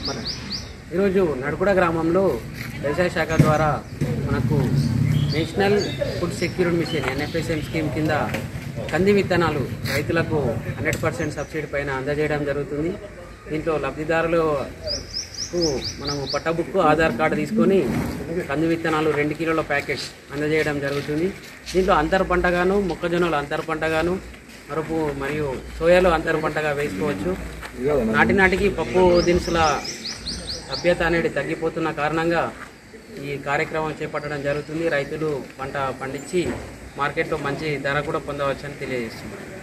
మన ఈరోజు నడుకుడ గ్రామంలో వ్యవసాయ శాఖ ద్వారా మనకు national food security mission NFSM scheme కింద కంది విత్తనాలు రైతులకు హండ్రెడ్ పర్సెంట్ సబ్సిడీ పైన అందజేయడం జరుగుతుంది దీంట్లో లబ్ధిదారులకు మనము పట్టబుక్ ఆధార్ కార్డు తీసుకొని కంది విత్తనాలు రెండు కిలోల ప్యాకెట్స్ అందజేయడం జరుగుతుంది దీంట్లో అంతర పంటగాను మొక్కజొన్నలు అంతర పంటగాను మరుపు మరియు సోయాలు అంతర పంటగా వేసుకోవచ్చు నాటి నాటికి పప్పు దినుసుల లభ్యత అనేది తగ్గిపోతున్న కారణంగా ఈ కార్యక్రమం చేపట్టడం జరుగుతుంది రైతులు పంట పండించి మార్కెట్లో మంచి ధర కూడా పొందవచ్చని తెలియజేస్తున్నారు